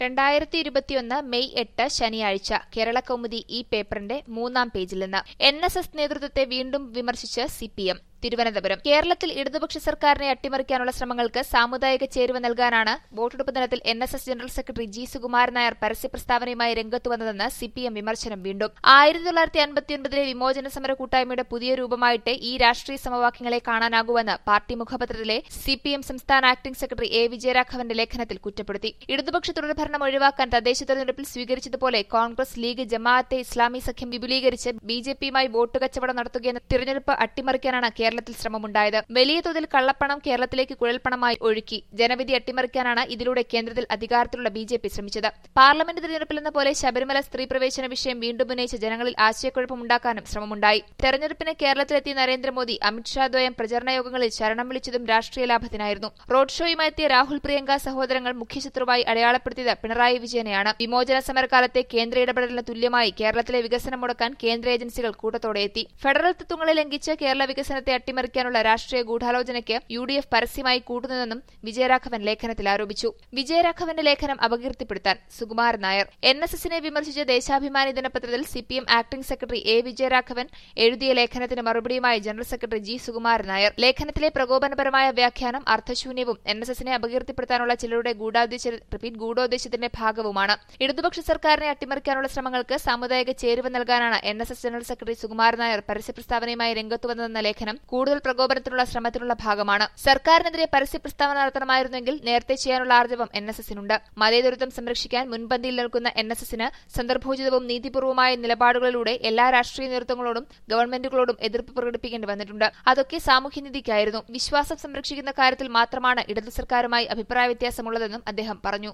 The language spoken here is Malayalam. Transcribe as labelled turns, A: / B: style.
A: രണ്ടായിരത്തി ഇരുപത്തിയൊന്ന് മെയ് എട്ട് ശനിയാഴ്ച കേരള കൗമുദി ഈ പേപ്പറിന്റെ മൂന്നാം പേജിൽ നിന്ന് എൻ എസ് എസ് നേതൃത്വത്തെ വീണ്ടും വിമർശിച്ച് സിപിഎം തിരുവനന്തപുരം കേരളത്തിൽ ഇടതുപക്ഷ സർക്കാരിനെ അട്ടിമറിക്കാനുള്ള ശ്രമങ്ങൾക്ക് സാമുദായിക ചേരുവ നൽകാനാണ് വോട്ടെടുപ്പ് ദിനത്തിൽ N S S general secretary G Sukumaran Nair പരസ്യപ്രസ്താവനയുമായി രംഗത്തു വന്നതെന്ന് സിപിഎം വിമർശനം വീണ്ടും ആയിരത്തി തൊള്ളായിരത്തി അൻപത്തിയൊൻപതിലെ വിമോചന സമര കൂട്ടായ്മയുടെ പുതിയ രൂപമായിട്ട് ഈ രാഷ്ട്രീയ സമവാക്യങ്ങളെ കാണാനാകുമെന്ന് പാർട്ടി മുഖപത്രത്തിലെ സിപിഎം സംസ്ഥാന ആക്ടിംഗ് സെക്രട്ടറി എ വിജയരാഘവന്റെ ലേഖനത്തിൽ കുറ്റപ്പെടുത്തി ഇടതുപക്ഷ തുടർഭരണം ഒഴിവാക്കാൻ തദ്ദേശ തെരഞ്ഞെടുപ്പിൽ സ്വീകരിച്ചതുപോലെ കോൺഗ്രസ് ലീഗ് ജമാഅത്തെ ഇസ്ലാമി സഖ്യം വിപുലീകരിച്ച് ബി ജെ പിയുമായി വോട്ട് കച്ചവടം നടത്തുകയെന്ന തിരഞ്ഞെടുപ്പ് അട്ടിമറിക്കാനാണ് കേരളത്തിൽ ശ്രമമുണ്ടായത് വലിയ തോതിൽ കള്ളപ്പണം കേരളത്തിലേക്ക് കുഴൽപ്പണമായി ഒഴുക്കി ജനവിധി അട്ടിമറിക്കാനാണ് ഇതിലൂടെ കേന്ദ്രത്തിൽ അധികാരത്തിലുള്ള ബി ജെ പി ശ്രമിച്ചത് പാർലമെന്റ് തെരഞ്ഞെടുപ്പിലെന്ന പോലെ ശബരിമല സ്ത്രീ പ്രവേശന വിഷയം വീണ്ടും ഉന്നയിച്ച് ജനങ്ങളിൽ ആശയക്കുഴപ്പമുണ്ടാക്കാനും ശ്രമമുണ്ടായി തെരഞ്ഞെടുപ്പിന് കേരളത്തിലെത്തിയ നരേന്ദ്രമോദി അമിത്ഷാ ദ്വയം പ്രചരണ യോഗങ്ങളിൽ ശരണം വിളിച്ചതും രാഷ്ട്രീയ ലാഭത്തിനായിരുന്നു റോഡ് ഷോയുമായി എത്തിയ രാഹുൽ പ്രിയങ്ക സഹോദരങ്ങൾ മുഖ്യശത്രുവായി അടയാളപ്പെടുത്തിയത് പിണറായി വിജയനെയാണ് വിമോചന സമരകാലത്തെ കേന്ദ്ര ഇടപെടലിന് തുല്യമായി കേരളത്തിലെ വികസനം മുടക്കാൻ കേന്ദ്ര ഏജൻസികൾ കൂട്ടത്തോടെ എത്തി ഫെഡറൽ തത്വങ്ങളെ ലംഘിച്ച് കേരള വികസനത്തെ അട്ടിമറിക്കാനുള്ള രാഷ്ട്രീയ ഗൂഢാലോചനയ്ക്ക് യു ഡി എഫ് പരസ്യമായി കൂട്ടുന്നതെന്നും വിജയരാഘവൻ ലേഖനത്തിൽ ആരോപിച്ചു വിജയരാഘവന്റെ ലേഖനം അപകീർത്തിപ്പെടുത്താൻ സുകുമാരൻ നായർ എൻ എസ് എസിനെ വിമർശിച്ച ദേശാഭിമാനി ദിനപത്രത്തിൽ CPM acting secretary A Vijayaraghavan എഴുതിയ ലേഖനത്തിന് മറുപടിയുമായി general secretary G Sukumaran Nair ലേഖനത്തിലെ പ്രകോപനപരമായ വ്യാഖ്യാനം അർത്ഥശൂന്യവും എൻ എസ് എസിനെ അപകീർത്തിപ്പെടുത്താനുള്ള ചിലരുടെ ഗൂഢോദ്ദേശ റിപ്പീറ്റ് ഗൂഢോദ്ദേശത്തിന്റെ ഭാഗവുമാണ് ഇടതുപക്ഷ സർക്കാരിനെ അട്ടിമറിക്കാനുള്ള ശ്രമങ്ങൾക്ക് സാമുദായിക ചേരുവ നൽകാനാണ് N S S general secretary Sukumaran Nair പരസ്യപ്രസ്താവനയുമായി രംഗത്തു വന്നതെന്ന ലേഖനം കൂടുതൽ പ്രകോപനത്തിനുള്ള ശ്രമത്തിനുള്ള ഭാഗമാണ് സർക്കാരിനെതിരെ പരസ്യ പ്രസ്താവന നടത്തണമായിരുന്നെങ്കിൽ നേരത്തെ ചെയ്യാനുള്ള ആർജവം എൻ എസ് എസിനുണ്ട് മതേതരത്വം സംരക്ഷിക്കാൻ മുൻപന്തിയിൽ നിൽക്കുന്ന എൻ എസ് എസിന് സന്ദർഭോചിതവും നീതിപൂർവമായ നിലപാടുകളിലൂടെ എല്ലാ രാഷ്ട്രീയ നേതൃത്വങ്ങളോടും ഗവൺമെന്റുകളോടും എതിർപ്പ് പ്രകടിപ്പിക്കേണ്ടി വന്നിട്ടുണ്ട് അതൊക്കെ സാമൂഹ്യനീതിക്കായിരുന്നു വിശ്വാസം സംരക്ഷിക്കുന്ന കാര്യത്തിൽ മാത്രമാണ് ഇടതു സർക്കാരുമായി അഭിപ്രായ വ്യത്യാസമുള്ളതെന്നും അദ്ദേഹം പറഞ്ഞു